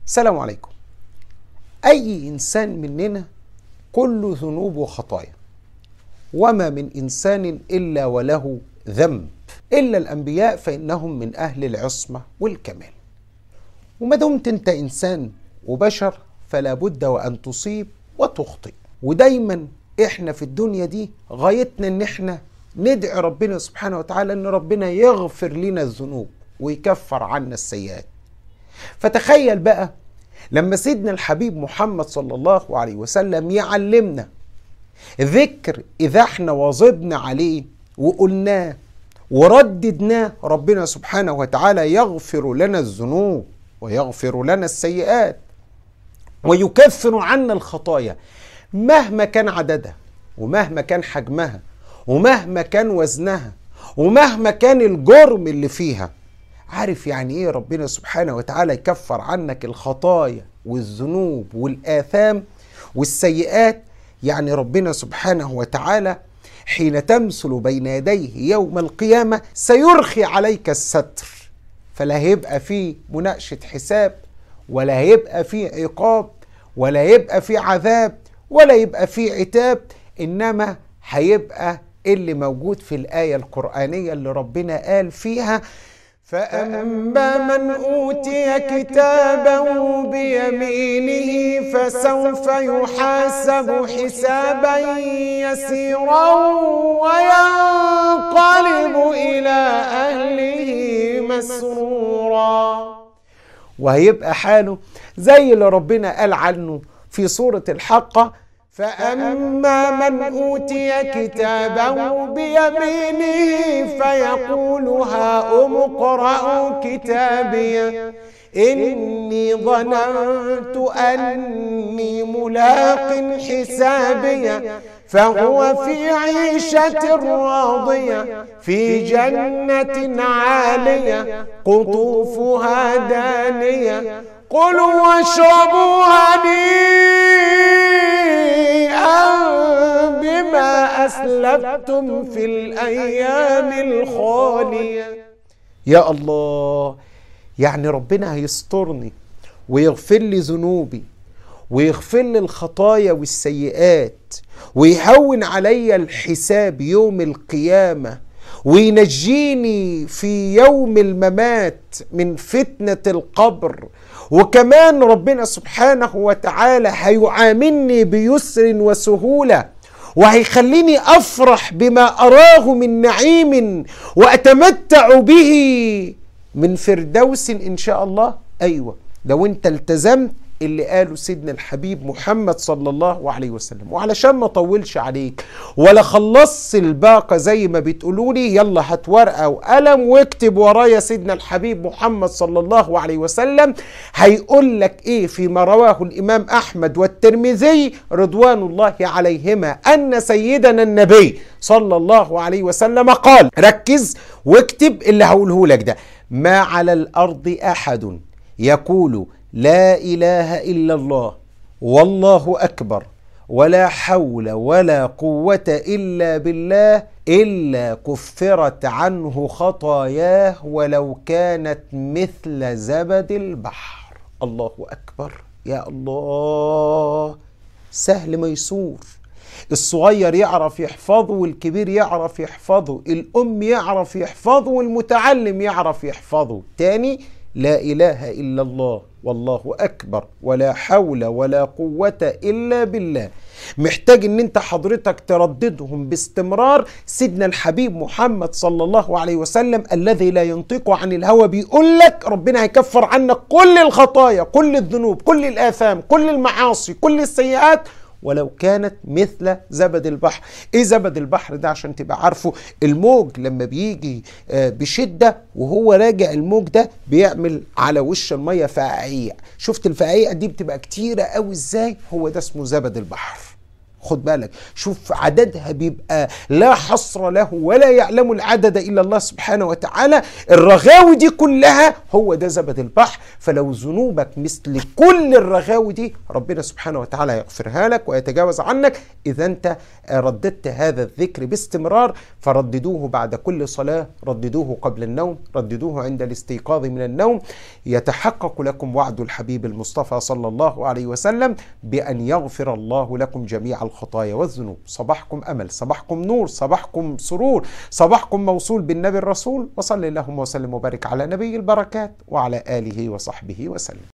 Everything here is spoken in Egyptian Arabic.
السلام عليكم اي انسان مننا كل ذنوب وخطايا وما من انسان الا وله ذنب الا الانبياء فانهم من اهل العصمه والكمال وما دمت انت انسان وبشر فلا بد وان تصيب وتخطئ ودايما احنا في الدنيا دي غايتنا ان احنا ندعي ربنا سبحانه وتعالى ان ربنا يغفر لنا الذنوب ويكفر عنا السيئات فتخيل بقى لما سيدنا الحبيب محمد صلى الله عليه وسلم يعلمنا ذكر اذا احنا واظبنا عليه وقلناه ورددناه ربنا سبحانه وتعالى يغفر لنا الذنوب ويغفر لنا السيئات ويكفر عنا الخطايا مهما كان عددها ومهما كان حجمها ومهما كان وزنها ومهما كان الجرم اللي فيها عارف يعني ايه ربنا سبحانه وتعالى يكفر عنك الخطايا والذنوب والآثام والسيئات يعني ربنا سبحانه وتعالى حين تمثل بين يديه يوم القيامة سيرخي عليك الستر فلا هيبقى فيه مناقشة حساب ولا هيبقى فيه عقاب ولا هيبقى فيه عذاب ولا يبقى فيه عتاب إنما هيبقى اللي موجود في الآية القرآنية اللي ربنا قال فيها فأما من أوتي كتابه بيمينه فسوف يحاسب حسابا يسيرا وينقلب إلى أهله مسرورا وهيبقى حاله زي اللي ربنا قال عنه في سورة الحقة فأما من أوتي كتابه بيمينه فيقول هاؤم اقرءوا كتابي إني ظننت أني ملاق حسابي فهو في عيشة راضية في جنة عالية قطوفها دانية كلوا واشربوا هنيئا بما أسلفتم في الأيام الخالية يا الله يعني ربنا هيسترني ويغفر لي ذنوبي ويغفر لي الخطايا والسيئات ويهون علي الحساب يوم القيامه وينجيني في يوم الممات من فتنه القبر وكمان ربنا سبحانه وتعالى هيعاملني بيسر وسهوله وهيخليني افرح بما اراه من نعيم واتمتع به من فردوس ان شاء الله ايوه لو انت التزمت اللي قاله سيدنا الحبيب محمد صلى الله عليه وسلم وعلشان ما اطولش عليك ولا خلصت الباقة زي ما بتقولوا لي يلا هات ورقة وقلم واكتب ورايا سيدنا الحبيب محمد صلى الله عليه وسلم هيقول لك ايه فيما رواه الامام احمد والترمذي رضوان الله عليهما ان سيدنا النبي صلى الله عليه وسلم قال ركز واكتب اللي هقوله لك ده ما على الارض احد يقول لا اله الا الله والله اكبر ولا حول ولا قوه الا بالله الا كفرت عنه خطاياه ولو كانت مثل زبد البحر الله اكبر يا الله سهل ميسور الصغير يعرف يحفظه والكبير يعرف يحفظه الام يعرف يحفظه والمتعلم يعرف يحفظه تاني لا اله الا الله والله اكبر ولا حول ولا قوه الا بالله محتاج ان انت حضرتك ترددهم باستمرار سيدنا الحبيب محمد صلى الله عليه وسلم الذي لا ينطق عن الهوى بيقول لك ربنا هيكفر عنك كل الخطايا كل الذنوب كل الاثام كل المعاصي كل السيئات ولو كانت مثل زبد البحر ايه زبد البحر ده عشان تبقى عارفه الموج لما بيجي بشدة وهو راجع الموج ده بيعمل على وش المية فقاعيع شفت الفقاعيع دي بتبقى كتيرة قوي ازاي هو ده اسمه زبد البحر خد بالك شوف عددها بيبقى لا حصر له ولا يعلم العدد الا الله سبحانه وتعالى الرغاوي دي كلها هو ده زبد البحر فلو ذنوبك مثل كل الرغاوي دي ربنا سبحانه وتعالى يغفرها لك ويتجاوز عنك اذا انت رددت هذا الذكر باستمرار فرددوه بعد كل صلاه رددوه قبل النوم رددوه عند الاستيقاظ من النوم يتحقق لكم وعد الحبيب المصطفى صلى الله عليه وسلم بان يغفر الله لكم جميع الخطايا والذنوب صباحكم امل صباحكم نور صباحكم سرور صباحكم موصول بالنبي الرسول وصلى اللهم وسلم وبارك على نبي البركات وعلى اله وصحبه وسلم